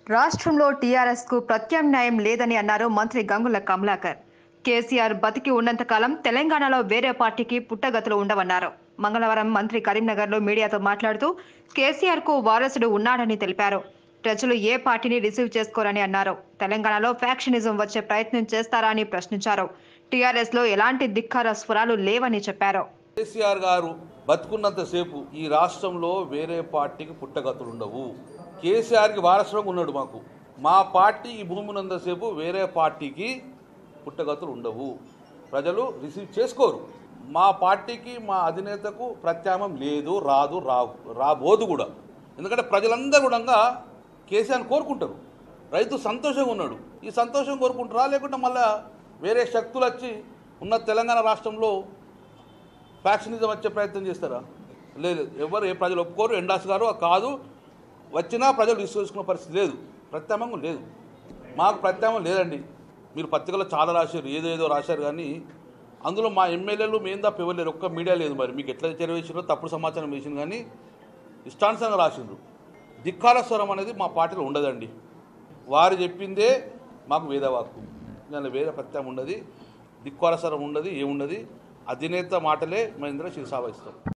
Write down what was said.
రాష్ట్రంలో టీఆర్ఎస్ కు ప్రత్యామ్నాయం లేదని అన్నారు మంత్రి గంగుల కమలాకర్ కేసీఆర్ బతికి ఉన్నంతకాలం తెలంగాణలో వేరే పార్టీకి పుట్టగతులు ఉండవన్నారు మంగళవారం మంత్రి కరీంనగర్లో మీడియాతో మాట్లాడుతూ కేసీఆర్ కు వారసుడు ఉన్నాడని తెలిపారు ప్రజలు ఏ పార్టీని రిసీవ్ చేసుకోరని అన్నారు తెలంగాణలో ఫ్యాక్షనిజం వచ్చే ప్రయత్నం చేస్తారా అని ప్రశ్నించారు టీఆర్ఎస్ లో ఎలాంటి ధిక్కార స్వరాలు లేవని చెప్పారు కేసీఆర్ గారు బతుకున్నంతసేపు ఈ రాష్ట్రంలో వేరే పార్టీకి పుట్టగతులు ఉండవు కేసీఆర్కి వారసులంగా ఉన్నాడు మాకు మా పార్టీ ఈ భూమి ఉన్నంతసేపు వేరే పార్టీకి పుట్టగతులు ఉండవు ప్రజలు రిసీవ్ చేసుకోరు మా పార్టీకి మా అధినేతకు ప్రత్యామ్నాయం లేదు రాదు రా రాబోదు కూడా ఎందుకంటే ప్రజలందరూ కూడా కేసీఆర్ని కోరుకుంటారు రైతు సంతోషంగా ఉన్నాడు ఈ సంతోషం కోరుకుంటారా లేకుంటే మళ్ళా వేరే శక్తులు వచ్చి ఉన్న తెలంగాణ రాష్ట్రంలో ఫ్యాక్షనిజం వచ్చే ప్రయత్నం చేస్తారా లేదు ఎవరు ఏ ప్రజలు ఒప్పుకోరు ఎండాస్ గారు కాదు వచ్చినా ప్రజలు విశ్వసించుకునే పరిస్థితి లేదు ప్రత్యామ్నాయం లేదు మాకు ప్రత్యామ్నాయం లేదండి మీరు పత్రికలో చాలా రాశారు ఏదేదో రాశారు కానీ అందులో మా ఎమ్మెల్యేలు మేము తప్ప ఎవరు లేరు ఒక్క మీడియా లేదు మరి మీకు ఎట్లా చేరవేసారో తప్పుడు సమాచారం వేసింది కానీ ఇష్టానుసారంగా రాసిండ్రు ధిక్కార స్వరం అనేది మా పార్టీలో ఉండదండి వారు చెప్పిందే మాకు వేదవాక్కు దానిలో వేరే ప్రత్యామ్నాయం ఉండదు ధిక్కార స్వరం ఉండదు ఏముండదు అధినేత మాటలే మహేంద్ర శిరసావహిస్తాం